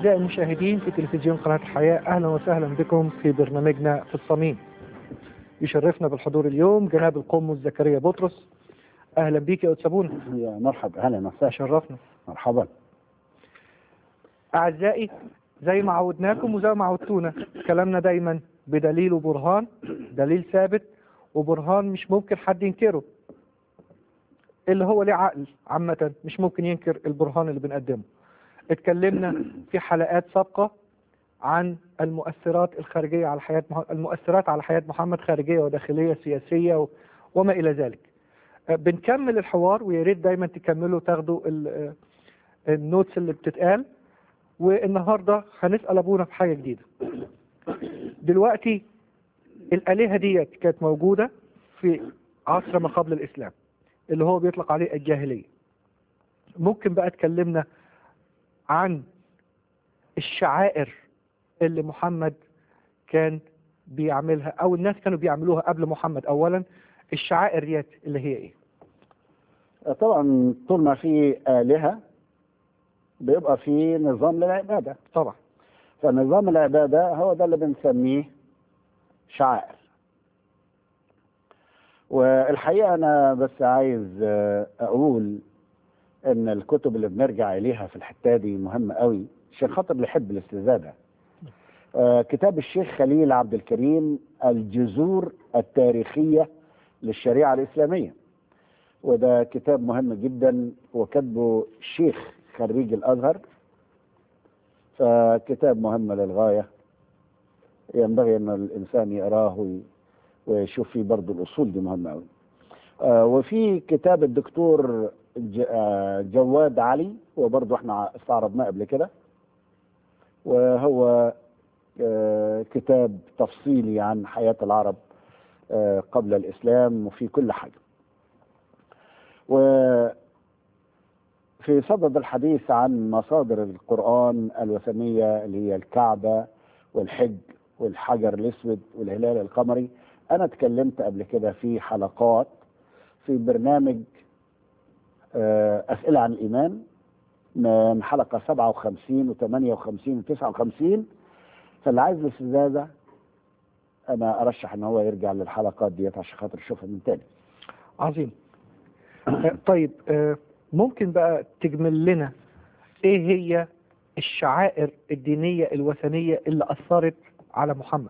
أعزائي المشاهدين في تلفزيون قناة الحياة أهلا وسهلا بكم في برنامجنا في الصميم يشرفنا بالحضور اليوم جناب القمص زكريا بطرس أهلا بيك يا أتسابونا يا مرحبا اهلا وسهلا شرفنا مرحبا أعزائي زي ما عودناكم وزي ما عودتونا كلامنا دايما بدليل وبرهان دليل ثابت وبرهان مش ممكن حد ينكره اللي هو ليه عقل عامة مش ممكن ينكر البرهان اللي بنقدمه اتكلمنا في حلقات سابقة عن المؤثرات الخارجية على حياة مح... المؤثرات على حياة محمد خارجية وداخلية سياسية و... وما إلى ذلك آه، بنكمل الحوار ويا ريت دايما تكملوا تاخدوا ال... آه، النوتس اللي بتتقال والنهارده هنسأل أبونا في حاجة جديدة دلوقتي الآلهة ديت كانت موجودة في عصر ما قبل الإسلام اللي هو بيطلق عليه الجاهلية ممكن بقى تكلمنا عن الشعائر اللي محمد كان بيعملها او الناس كانوا بيعملوها قبل محمد اولا الشعائر ديت اللي هي ايه طبعا طول ما في آلهة بيبقى في نظام للعبادة طبعا فنظام العبادة هو ده اللي بنسميه شعائر والحقيقة أنا بس عايز آه، أقول إن الكتب اللي بنرجع إليها في الحتة دي مهمة قوي عشان خاطر اللي يحب الاستزادة آه، كتاب الشيخ خليل عبد الكريم الجذور التاريخية للشريعة الإسلامية وده كتاب مهم جدا وكتبه الشيخ خريج الأزهر فكتاب مهم للغاية ينبغي أن الإنسان يقراه وي- ويشوف فيه برضه الأصول دي مهمة أوي آه، وفي كتاب الدكتور ج- آه، جواد علي وبرضه احنا استعرضناه قبل كده وهو آه، كتاب تفصيلي عن حياة العرب آه، قبل الإسلام وفي كل حاجة وفي صدد الحديث عن مصادر القرآن الوثنية اللي هي الكعبة والحج والحجر الأسود والهلال القمري أنا اتكلمت قبل كده في حلقات في برنامج آه، أسئلة عن الإيمان من حلقة 57 و58 و59 فاللي عايز الاستزادة أنا أرشح إن هو يرجع للحلقات ديت عشان خاطر يشوفها من تاني عظيم آه، طيب آه، ممكن بقى تجمل لنا ايه هي الشعائر الدينية الوثنية اللي أثرت على محمد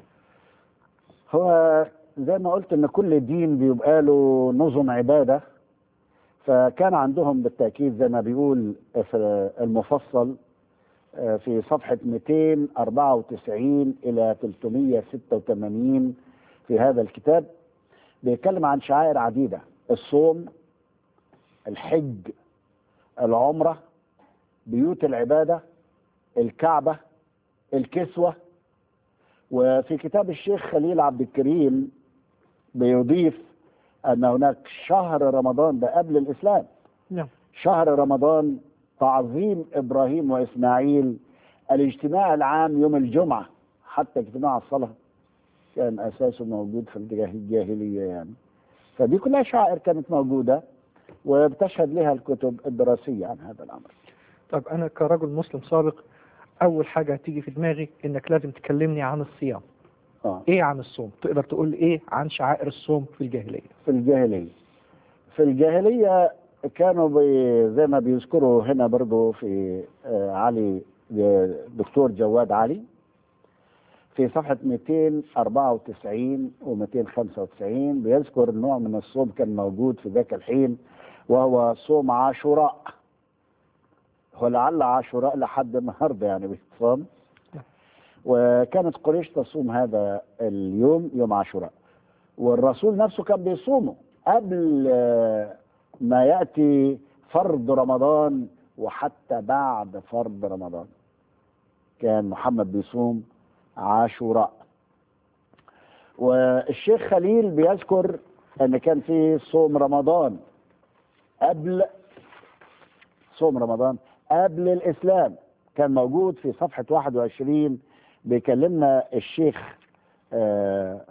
هو زي ما قلت ان كل دين بيبقى له نظم عباده فكان عندهم بالتاكيد زي ما بيقول في المفصل آه، في صفحه 294 الى 386 في هذا الكتاب بيتكلم عن شعائر عديده الصوم الحج العمره بيوت العباده الكعبه الكسوه وفي كتاب الشيخ خليل عبد الكريم بيضيف ان هناك شهر رمضان ده قبل الاسلام نعم شهر رمضان تعظيم ابراهيم واسماعيل الاجتماع العام يوم الجمعه حتى اجتماع الصلاه كان اساسه موجود في الجاه- الجاهليه يعني فدي كلها شعائر كانت موجوده وبتشهد لها الكتب الدراسيه عن هذا الامر طب أنا كرجل مسلم سابق أول حاجة هتيجي في دماغي إنك لازم تكلمني عن الصيام اه إيه عن الصوم تقدر تقول لي إيه عن شعائر الصوم في الجاهلية في الجاهلية في الجاهلية كانوا بي زي ما بيذكروا هنا برضو في آه، علي آه، دكتور جواد علي في صفحة 294 و 295 بيذكر نوع من الصوم كان موجود في ذاك الحين وهو صوم عاشوراء ولعل عاشوراء لحد النهارده يعني بيتصام وكانت قريش تصوم هذا اليوم يوم عاشوراء والرسول نفسه كان بيصومه قبل آه، ما ياتي فرض رمضان وحتى بعد فرض رمضان كان محمد بيصوم عاشوراء والشيخ خليل بيذكر ان كان في صوم رمضان قبل صوم رمضان قبل الاسلام كان موجود في صفحه 21 بيكلمنا الشيخ آه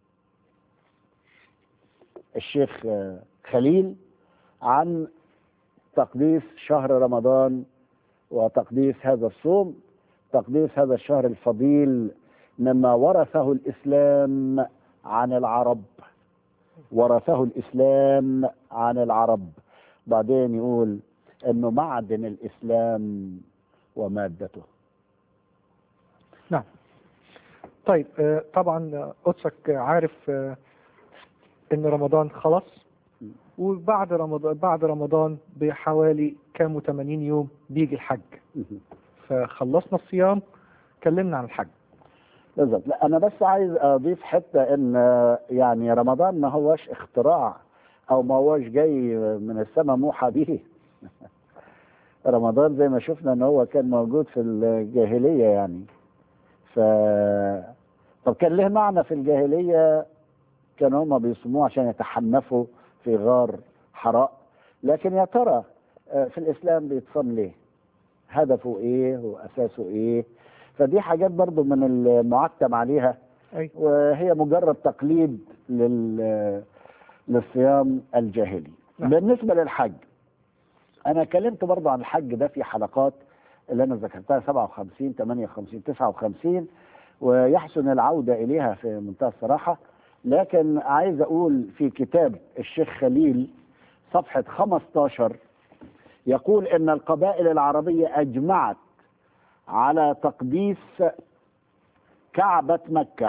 الشيخ آه، خليل عن تقديس شهر رمضان وتقديس هذا الصوم تقديس هذا الشهر الفضيل مما ورثه الإسلام عن العرب ورثه الإسلام عن العرب بعدين يقول أنه معدن الإسلام ومادته نعم طيب آه، طبعا آه، قدسك عارف آه، ان رمضان خلص وبعد رمضان بعد رمضان بحوالي كام 80 يوم بيجي الحج فخلصنا الصيام كلمنا عن الحج بالظبط لا انا بس عايز اضيف حته ان يعني رمضان ما هوش اختراع او ما هوش جاي من السماء موحى به رمضان زي ما شفنا ان هو كان موجود في الجاهليه يعني ف طب كان له معنى في الجاهليه كانوا هم بيصوموه عشان يتحنفوا في غار حراء لكن يا ترى آه، في الاسلام بيتصام ليه؟ هدفه ايه واساسه ايه؟ فدي حاجات برضو من المعتم عليها اي وهي مجرد تقليد لل للصيام الجاهلي نعم. بالنسبة للحج أنا اتكلمت برضو عن الحج ده في حلقات اللي أنا ذكرتها 57 58 59 ويحسن العودة إليها في منتهى الصراحة لكن عايز أقول في كتاب الشيخ خليل صفحة 15 يقول إن القبائل العربية أجمعت على تقديس كعبة مكة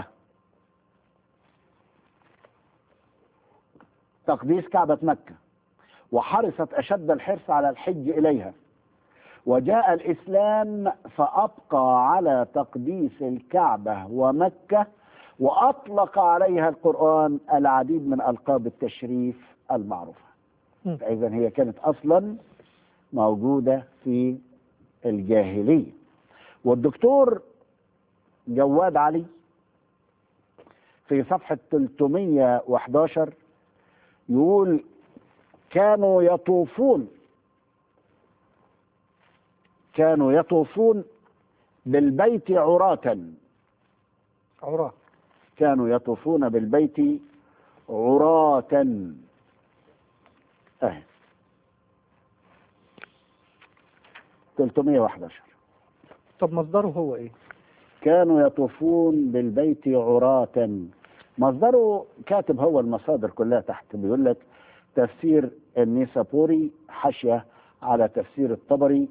تقديس كعبة مكة وحرصت أشد الحرص على الحج إليها وجاء الإسلام فأبقى على تقديس الكعبة ومكة وأطلق عليها القرآن العديد من ألقاب التشريف المعروفة مم. فإذا هي كانت أصلا موجودة في الجاهلية والدكتور جواد علي في صفحة 311 يقول كانوا يطوفون كانوا يطوفون بالبيت عراة عراة كانوا يطوفون بالبيت عراة اهي 311 طب مصدره هو ايه؟ كانوا يطوفون بالبيت عراة مصدره كاتب هو المصادر كلها تحت بيقول لك تفسير النيسابوري حاشية على تفسير الطبري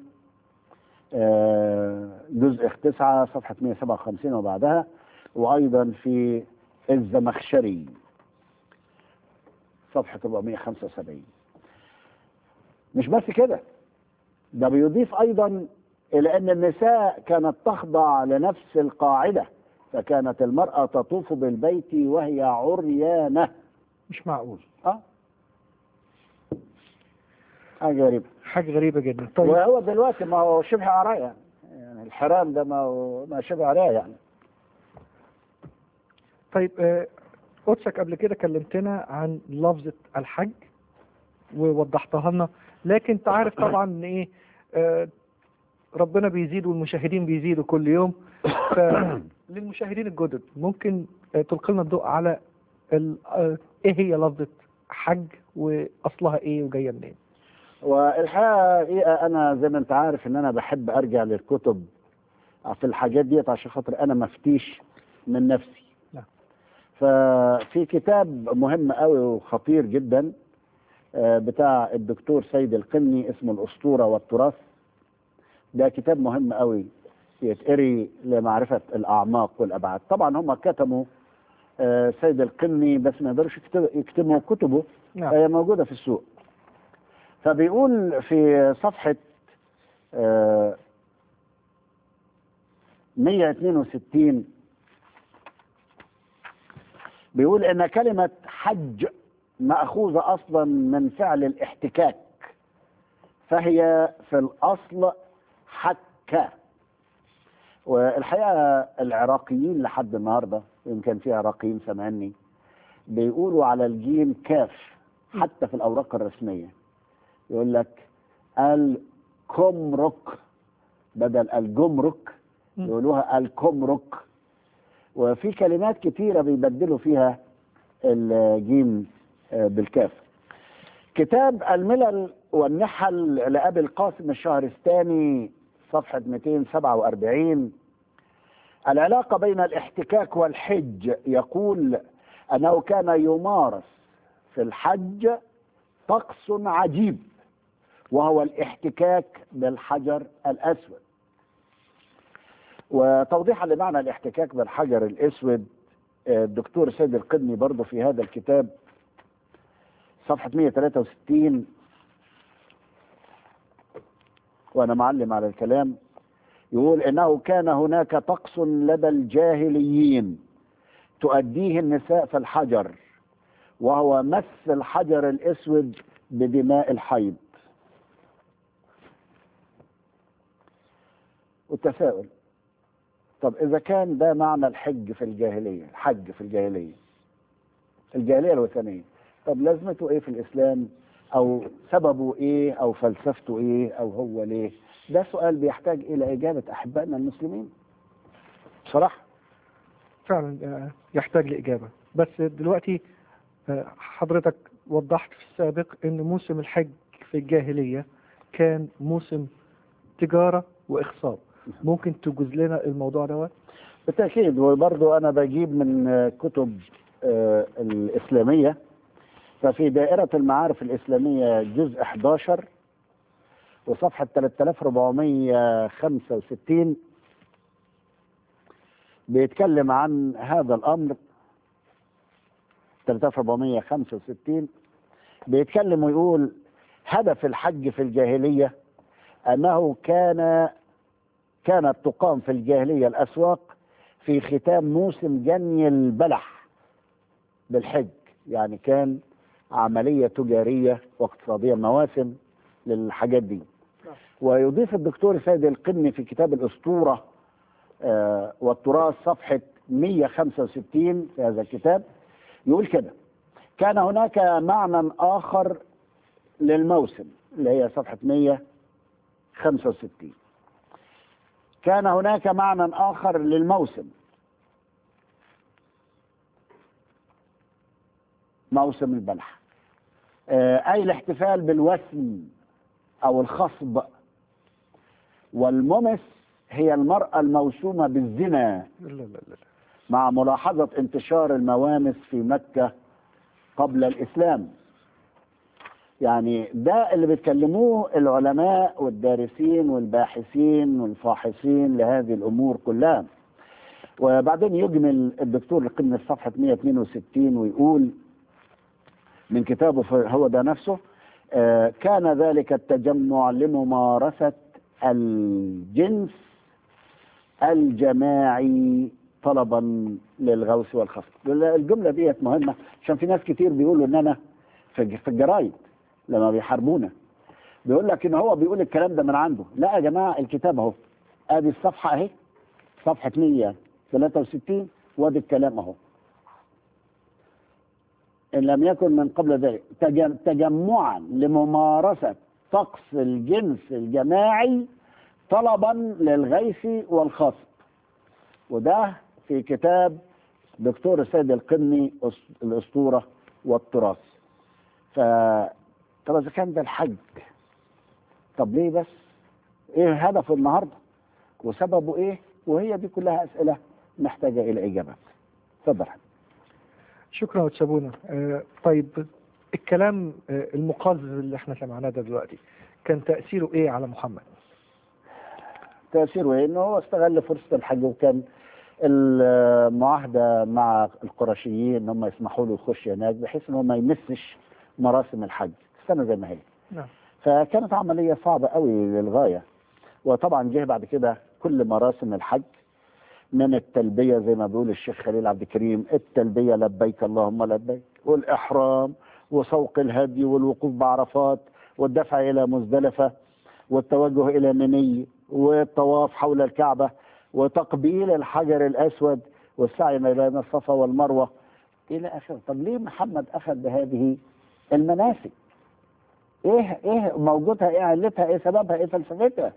آه، جزء تسعة صفحة 157 وبعدها وأيضا في الزمخشري صفحة 475 مش بس كده ده بيضيف أيضا إلى أن النساء كانت تخضع لنفس القاعدة فكانت المرأة تطوف بالبيت وهي عريانة مش معقول اه حاجة غريبة حاجة غريبة جدا طيب وهو دلوقتي ما هو شبه عراية يعني الحرام ده ما هو ما شبه عراية يعني طيب آه، قدسك قبل كده كلمتنا عن لفظة الحج ووضحتها لنا لكن انت عارف طبعا ان ايه آه، ربنا بيزيد والمشاهدين بيزيدوا كل يوم فللمشاهدين الجدد ممكن آه، تلقي لنا الضوء على ال- آه، ايه هي لفظة حج واصلها ايه وجايه منين والحقيقة أنا زي ما أنت عارف إن أنا بحب أرجع للكتب في الحاجات ديت عشان خاطر أنا مفتيش من نفسي نعم. ففي كتاب مهم قوي وخطير جدا آه، بتاع الدكتور سيد القني اسمه الأسطورة والتراث ده كتاب مهم قوي يتقري لمعرفة الأعماق والأبعاد طبعا هم كتموا آه، سيد القني بس ما يقدروش يكتب- يكتبوا كتبه نعم هي موجودة في السوق فبيقول في صفحة آه، 162 بيقول ان كلمة حج مأخوذة اصلا من فعل الاحتكاك فهي في الاصل حكة والحقيقة العراقيين لحد النهاردة يمكن في عراقيين سامعني بيقولوا على الجيم كاف حتى في الأوراق الرسمية يقول لك الكمرك بدل الجمرك مم. يقولوها الكمرك وفي كلمات كتيرة بيبدلوا فيها الجيم آه، بالكاف كتاب الملل والنحل لأبي القاسم الشهرستاني صفحة 247 العلاقة بين الاحتكاك والحج يقول أنه كان يمارس في الحج طقس عجيب وهو الاحتكاك بالحجر الأسود وتوضيحا لمعنى الاحتكاك بالحجر الأسود آه، الدكتور سيد القدني برضه في هذا الكتاب صفحة 163 وأنا معلم على الكلام يقول إنه كان هناك طقس لدى الجاهليين تؤديه النساء في الحجر وهو مس الحجر الأسود بدماء الحيض والتساؤل طب إذا كان ده معنى الحج في الجاهلية الحج في الجاهلية الجاهلية الوثنية طب لازمته إيه في الإسلام أو سببه إيه أو فلسفته إيه أو هو ليه ده سؤال بيحتاج إلى إجابة أحبائنا المسلمين بصراحة فعلا آه، يحتاج لإجابة بس دلوقتي آه، حضرتك وضحت في السابق أن موسم الحج في الجاهلية كان موسم تجارة وإخصاب ممكن تجوز لنا الموضوع دوت بالتأكيد وبرضو أنا بجيب من آه، كتب آه، الإسلامية ففي دائرة المعارف الإسلامية جزء 11 وصفحة 3465 بيتكلم عن هذا الأمر 3465 بيتكلم ويقول هدف الحج في الجاهلية أنه كان كانت تقام في الجاهلية الأسواق في ختام موسم جني البلح بالحج يعني كان عملية تجارية واقتصادية مواسم للحاجات دي ويضيف الدكتور سيد القني في كتاب الأسطورة آه، والتراث صفحة 165 في هذا الكتاب يقول كده كان هناك معنى آخر للموسم اللي هي صفحة 165 كان هناك معنى آخر للموسم موسم البلح آه، أي الاحتفال بالوسم أو الخصب والممس هي المرأة الموسومة بالزنا لا لا لا لا. مع ملاحظة انتشار الموامس في مكة قبل الإسلام يعني ده اللي بيتكلموه العلماء والدارسين والباحثين والفاحصين لهذه الأمور كلها وبعدين يجمل الدكتور القمة في صفحة 162 ويقول من كتابه ف- هو ده نفسه آه، كان ذلك التجمع لممارسة الجنس الجماعي طلبا للغوث والخفض الجملة ديت مهمة عشان في ناس كتير بيقولوا ان انا في في الجرايد لما بيحاربونا بيقول لك ان هو بيقول الكلام ده من عنده لا يا جماعة الكتاب اهو ادي الصفحة اهي صفحة 163 وادي الكلام اهو إن لم يكن من قبل ذلك تجم- تجمعا لممارسة طقس الجنس الجماعي طلبا للغيث والخصب وده في كتاب دكتور السيد القني أس- الأسطورة والتراث ف طب إذا كان ده الحج طب ليه بس؟ إيه هدفه النهارده؟ وسببه إيه؟ وهي دي كلها أسئلة محتاجة إلى إجابات. اتفضل حبيبي. شكرا يا تشابونا آه، طيب الكلام آه، المقزز اللي احنا سمعناه ده دلوقتي كان تأثيره ايه على محمد؟ تأثيره إيه؟ إنه هو استغل فرصة الحج وكان المعاهدة مع القرشيين إن هم يسمحوا له يخش هناك بحيث إن هو ما يمسش مراسم الحج استنى زي ما هي نعم فكانت عملية صعبة قوي للغاية وطبعا جه بعد كده كل مراسم الحج من التلبية زي ما بيقول الشيخ خليل عبد الكريم التلبية لبيك اللهم لبيك والإحرام وسوق الهدي والوقوف بعرفات والدفع إلى مزدلفة والتوجه إلى مني والطواف حول الكعبة وتقبيل الحجر الأسود والسعي ما بين الصفا والمروة إلى آخره طب ليه محمد أخذ بهذه المناسك ايه ايه موجودها ايه علتها ايه سببها ايه فلسفتها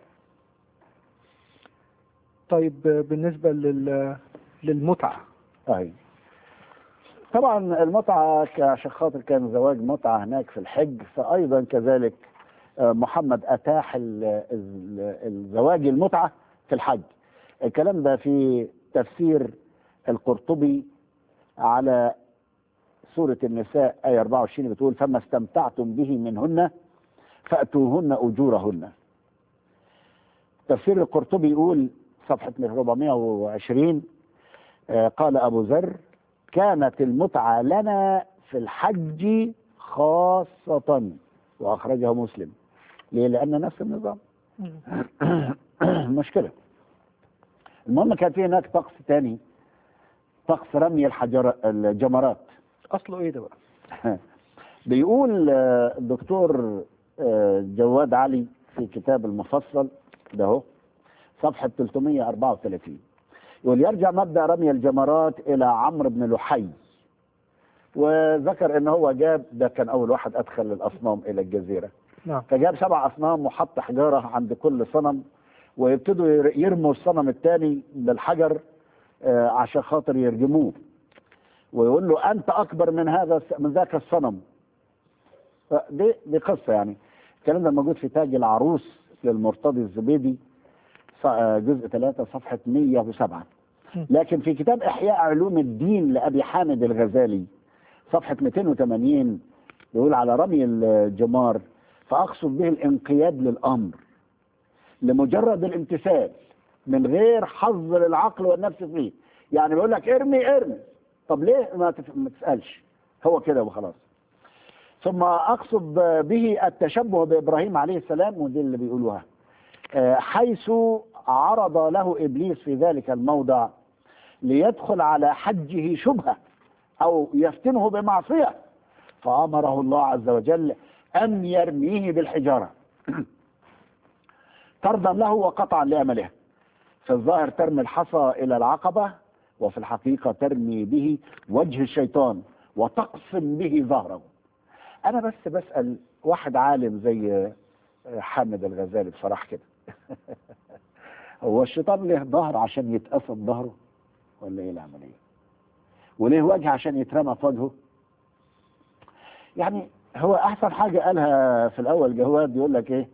طيب آه، بالنسبة لل للمتعة طيب طبعا المتعة عشان خاطر كان زواج متعة هناك في الحج فأيضا كذلك آه، محمد أتاح ال- ال- الزواج المتعة في الحج الكلام ده في تفسير القرطبي على سورة النساء آية 24 بتقول فما استمتعتم به منهن فأتوهن أجورهن تفسير القرطبي يقول صفحة 420 آه، قال أبو ذر كانت المتعة لنا في الحج خاصة وأخرجه مسلم ليه؟ لأن نفس النظام مشكلة المهم كان في هناك طقس تاني طقس رمي الحجر الجمرات اصله ايه ده بقى بيقول آه، الدكتور آه، جواد علي في كتاب المفصل ده هو صفحة 334 يقول يرجع مبدأ رمي الجمرات إلى عمرو بن لحي وذكر ان هو جاب ده كان اول واحد ادخل الاصنام الى الجزيره نعم فجاب سبع اصنام وحط حجاره عند كل صنم ويبتدوا ير- يرموا الصنم الثاني بالحجر آه، عشان خاطر يرجموه ويقول له انت اكبر من هذا الس- من ذاك الصنم دي دي قصه يعني الكلام ده موجود في تاج العروس للمرتضي الزبيدي ص- آه، جزء 3 صفحه 107 لكن في كتاب احياء علوم الدين لابي حامد الغزالي صفحه 280 يقول على رمي الجمار فاقصد به الانقياد للامر لمجرد الامتثال من غير حظ للعقل والنفس فيه يعني بيقول لك ارمي ارمي طب ليه ما تف- ما تسالش هو كده وخلاص ثم اقصد به التشبه بابراهيم عليه السلام ودي اللي بيقولوها آه، حيث عرض له ابليس في ذلك الموضع ليدخل على حجه شبهه او يفتنه بمعصيه فامره الله عز وجل ان يرميه بالحجاره طردا له وقطعا لامله في الظاهر ترمي الحصى الى العقبه وفي الحقيقه ترمي به وجه الشيطان وتقسم به ظهره انا بس بسال واحد عالم زي حامد الغزالي بصراحه كده هو الشيطان له ظهر عشان يتقسم ظهره ولا ايه العمليه وليه وجه عشان يترمى في وجهه يعني هو احسن حاجه قالها في الاول جواد يقول لك ايه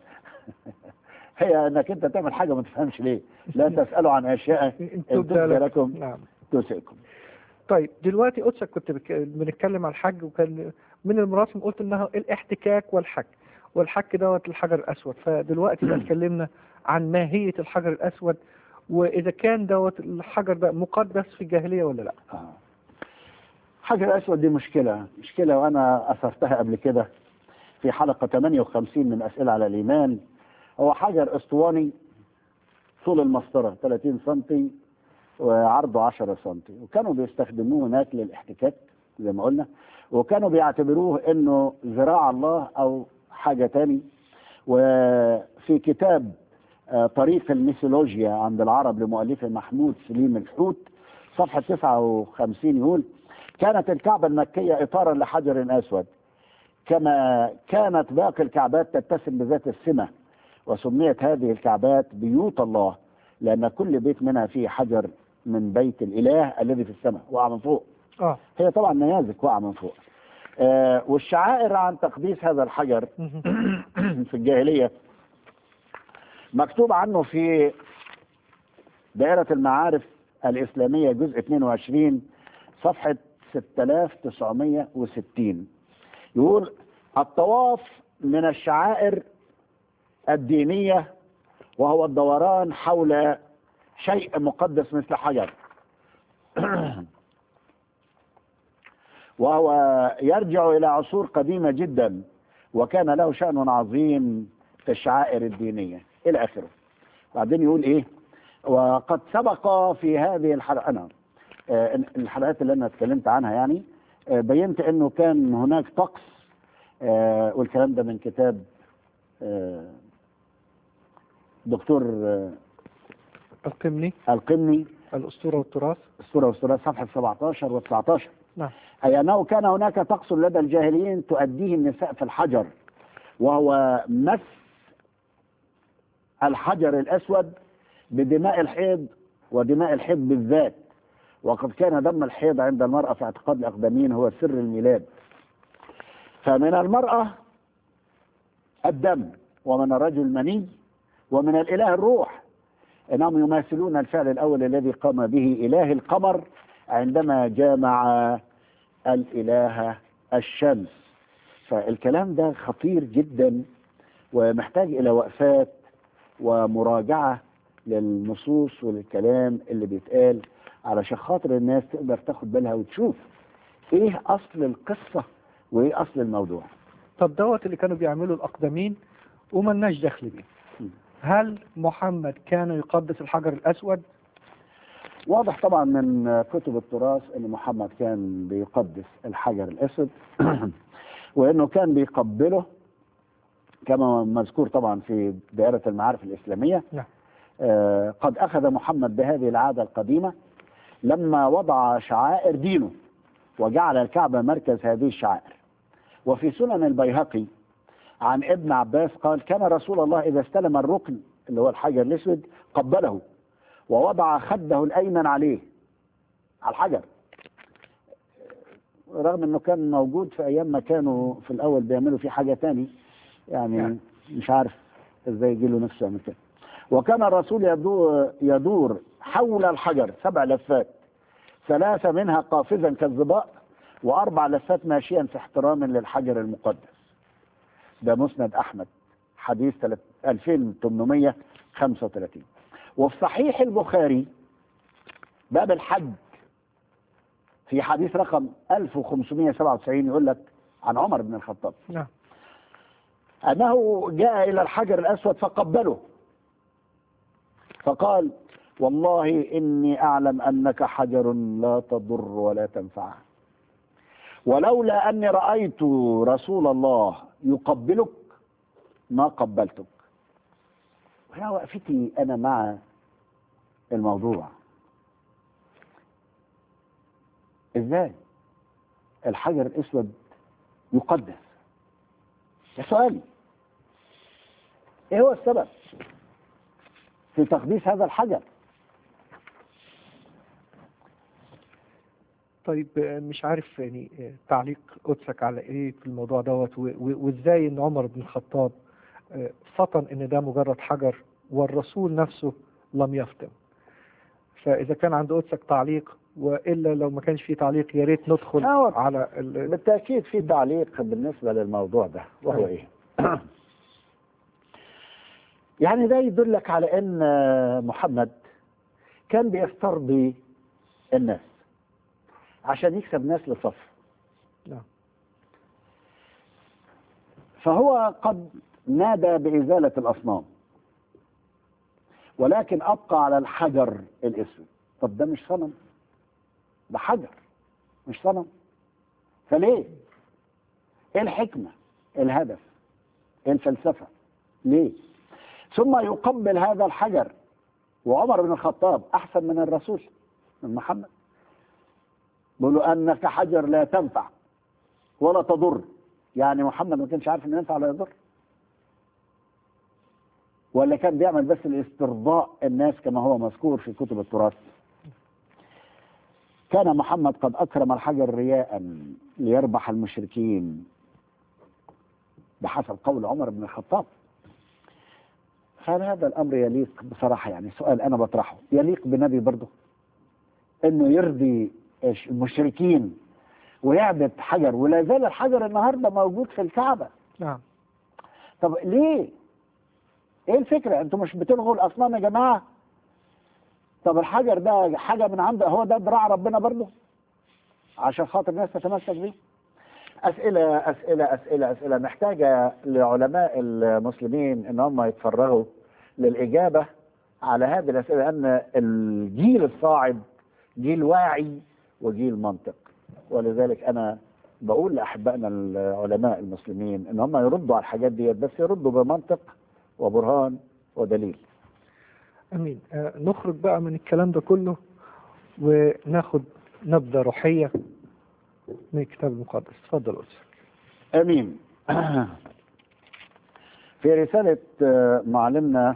هي انك انت تعمل حاجه ما تفهمش ليه لا تسالوا عن اشياء انتوا ان تبدى بدالك. لكم نعم تسئكم طيب دلوقتي قدسك كنت بك... بنتكلم عن الحج وكان من المراسم قلت انها الاحتكاك والحج والحج دوت الحجر الاسود فدلوقتي بقى اتكلمنا عن ماهيه الحجر الاسود واذا كان دوت الحجر ده مقدس في الجاهليه ولا لا آه. حجر الاسود دي مشكله مشكله وانا اثرتها قبل كده في حلقه 58 من اسئله على الايمان هو حجر اسطواني طول المسطره 30 سم وعرضه 10 سم وكانوا بيستخدموه هناك للاحتكاك زي ما قلنا وكانوا بيعتبروه انه ذراع الله او حاجه تاني وفي كتاب آه، طريق الميثولوجيا عند العرب لمؤلفه محمود سليم الحوت صفحة 59 يقول كانت الكعبة المكية إطارا لحجر أسود كما كانت باقي الكعبات تتسم بذات السمة وسميت هذه الكعبات بيوت الله لأن كل بيت منها فيه حجر من بيت الإله الذي في السماء وقع من فوق اه هي طبعا نيازك وقع من فوق آه والشعائر عن تقديس هذا الحجر في الجاهلية مكتوب عنه في دائرة المعارف الإسلامية جزء 22 صفحة 6960 يقول الطواف من الشعائر الدينية وهو الدوران حول شيء مقدس مثل حجر وهو يرجع إلى عصور قديمة جدا وكان له شأن عظيم في الشعائر الدينية إلى آخره بعدين يقول إيه وقد سبق في هذه الحلقة أنا آه، الحلقات اللي أنا اتكلمت عنها يعني آه، بينت أنه كان هناك طقس آه، والكلام ده من كتاب آه، دكتور آه، القمني القمني الاسطوره والتراث السورة والسورة صفحة 17 و 19 نعم أي أنه كان هناك طقس لدى الجاهليين تؤديه النساء في الحجر وهو مس الحجر الأسود بدماء الحيض ودماء الحيض بالذات وقد كان دم الحيض عند المرأة في اعتقاد الأقدمين هو سر الميلاد فمن المرأة الدم ومن الرجل المني ومن الإله الروح انهم يماثلون الفعل الاول الذي قام به اله القمر عندما جامع الاله الشمس فالكلام ده خطير جدا ومحتاج الى وقفات ومراجعه للنصوص والكلام اللي بيتقال علشان خاطر الناس تقدر تاخد بالها وتشوف ايه اصل القصه وايه اصل الموضوع طب دوت اللي كانوا بيعملوا الأقدمين وملناش دخل بيه م. هل محمد كان يقدس الحجر الأسود؟ واضح طبعا من كتب التراث ان محمد كان بيقدس الحجر الاسود وانه كان بيقبله كما مذكور طبعا في دائره المعارف الاسلاميه نعم. آه، قد اخذ محمد بهذه العاده القديمه لما وضع شعائر دينه وجعل الكعبه مركز هذه الشعائر وفي سنن البيهقي عن ابن عباس قال كان رسول الله اذا استلم الركن اللي هو الحجر الاسود قبله ووضع خده الايمن عليه على الحجر رغم انه كان موجود في ايام ما كانوا في الاول بيعملوا فيه حاجه تاني يعني يعني. مش عارف ازاي يجي له نفسه يعمل كده وكان الرسول يدور, يدور حول الحجر سبع لفات ثلاثة منها قافزا كالظباء وأربع لفات ماشيا في احترام للحجر المقدس ده مسند أحمد حديث تلت- 2835 وفي صحيح البخاري باب الحج في حديث رقم 1597 يقول لك عن عمر بن الخطاب نعم أنه جاء إلى الحجر الأسود فقبله فقال والله إني أعلم أنك حجر لا تضر ولا تنفع ولولا أني رأيت رسول الله يقبلك ما قبلتك وهنا وقفتي أنا مع الموضوع إزاي الحجر الأسود يقدس ده سؤالي ايه هو السبب في تقديس هذا الحجر طيب آه، مش عارف يعني آه، تعليق قدسك على ايه في الموضوع دوت و- و- وازاي ان عمر بن الخطاب آه، فطن ان ده مجرد حجر والرسول نفسه لم يفطن فاذا كان عند قدسك تعليق والا لو ما كانش فيه تعليق يا ريت ندخل أيوة. على ال- بالتاكيد في تعليق بالنسبه للموضوع ده وهو ايه يعني ده يدلك على ان محمد كان بيسترضي الناس عشان يكسب ناس لصف نعم. فهو قد نادى بإزالة الأصنام ولكن أبقى على الحجر الأسود طب ده مش صنم ده حجر مش صنم فليه ايه الحكمة إيه الهدف إيه الفلسفة ليه ثم يقبل هذا الحجر وعمر بن الخطاب أحسن من الرسول من محمد بيقولوا أنك حجر لا تنفع ولا تضر يعني محمد ما كانش عارف انه ينفع ولا يضر ولا كان بيعمل بس لاسترضاء الناس كما هو مذكور في كتب التراث كان محمد قد أكرم الحجر رياء ليربح المشركين بحسب قول عمر بن الخطاب هل هذا الأمر يليق بصراحة يعني سؤال أنا بطرحه يليق بنبي برضه إنه يرضي المشركين ويعبد حجر ولا زال الحجر النهارده موجود في الكعبة نعم طب ليه؟ ايه الفكرة؟ انتوا مش بتلغوا الاصنام يا جماعة؟ طب الحجر ده حاجة من عند هو ده ذراع ربنا برضه؟ عشان خاطر الناس تتمسك بيه؟ أسئلة أسئلة أسئلة أسئلة محتاجة لعلماء المسلمين إن هم يتفرغوا للإجابة على هذه الأسئلة لأن الجيل الصاعد جيل واعي وجيل منطق ولذلك أنا بقول لأحبائنا العلماء المسلمين إن هم يردوا على الحاجات دي بس يردوا بمنطق وبرهان ودليل امين آه، نخرج بقى من الكلام ده كله وناخد نبذه روحيه من الكتاب المقدس اتفضل أستاذ امين في رسالة آه، معلمنا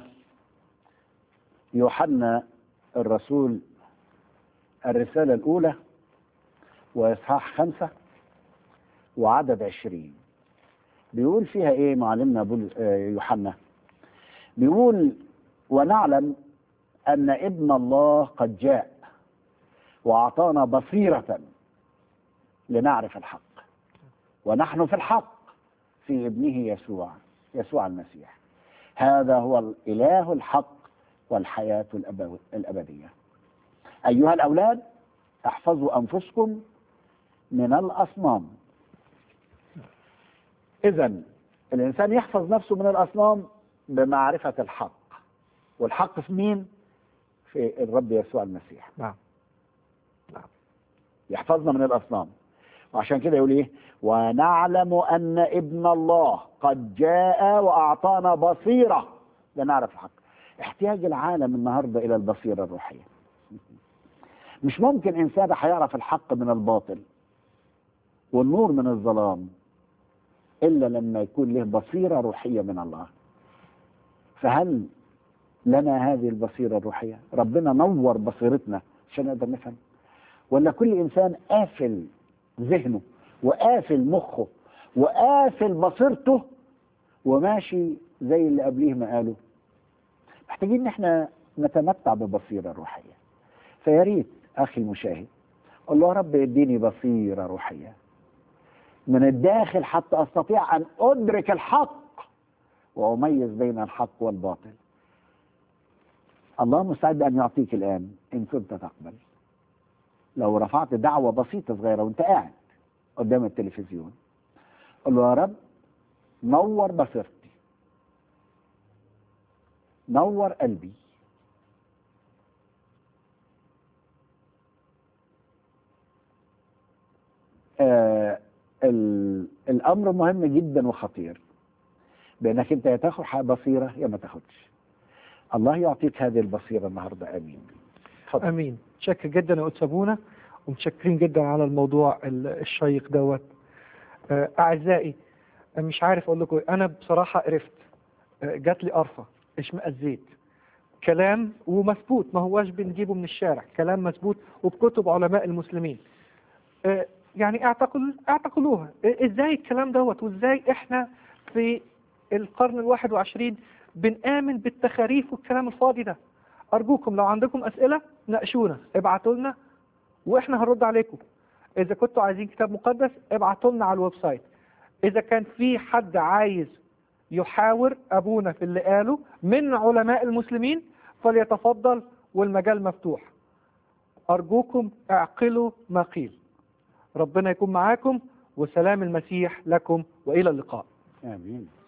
يوحنا الرسول الرسالة الأولى وإصحاح خمسة وعدد عشرين بيقول فيها إيه معلمنا بول- آه، يوحنا بيقول ونعلم أن ابن الله قد جاء وأعطانا بصيرة لنعرف الحق ونحن في الحق في ابنه يسوع يسوع المسيح هذا هو الإله الحق والحياة الأبو- الأبدية أيها الأولاد احفظوا أنفسكم من الأصنام إذا الإنسان يحفظ نفسه من الأصنام بمعرفة الحق والحق في مين؟ في الرب يسوع المسيح نعم يحفظنا من الأصنام وعشان كده يقول إيه ونعلم أن ابن الله قد جاء وأعطانا بصيرة لنعرف الحق احتياج العالم النهاردة إلى البصيرة الروحية مش ممكن إنسان هيعرف الحق من الباطل والنور من الظلام إلا لما يكون له بصيرة روحية من الله فهل لنا هذه البصيرة الروحية ربنا نور بصيرتنا عشان نقدر نفهم ولا كل إنسان قافل ذهنه وقافل مخه وقافل بصيرته وماشي زي اللي قبليه ما قالوا محتاجين ان احنا نتمتع ببصيرة روحية فيا ريت اخي المشاهد قل له يا رب اديني بصيرة روحية من الداخل حتى استطيع ان ادرك الحق واميز بين الحق والباطل الله مستعد ان يعطيك الان ان كنت تقبل لو رفعت دعوة بسيطة صغيرة وانت قاعد قدام التلفزيون قل له يا رب نور بصيرتي نور قلبي آه ال- الامر مهم جدا وخطير بانك انت يا تاخد بصيره يا ما تاخدش الله يعطيك هذه البصيره النهارده امين اتفضل. امين شكر جدا يا استاذ ابونا ومتشكرين جدا على الموضوع ال- الشيق دوت آه، اعزائي مش عارف اقول لكم إيه. انا بصراحه قرفت آه، جات لي قرفه اشمئزيت كلام ومثبوت ما هواش بنجيبه من الشارع كلام مثبوت وبكتب علماء المسلمين آه، يعني اعتقل اعتقلوها آه، ازاي الكلام دوت وازاي احنا في القرن الواحد وعشرين بنآمن بالتخاريف والكلام الفاضي ده أرجوكم لو عندكم أسئلة ناقشونا ابعتوا لنا وإحنا هنرد عليكم إذا كنتوا عايزين كتاب مقدس ابعتوا لنا على الويب سايت إذا كان في حد عايز يحاور أبونا في اللي قاله من علماء المسلمين فليتفضل والمجال مفتوح أرجوكم اعقلوا ما قيل ربنا يكون معاكم وسلام المسيح لكم وإلى اللقاء امين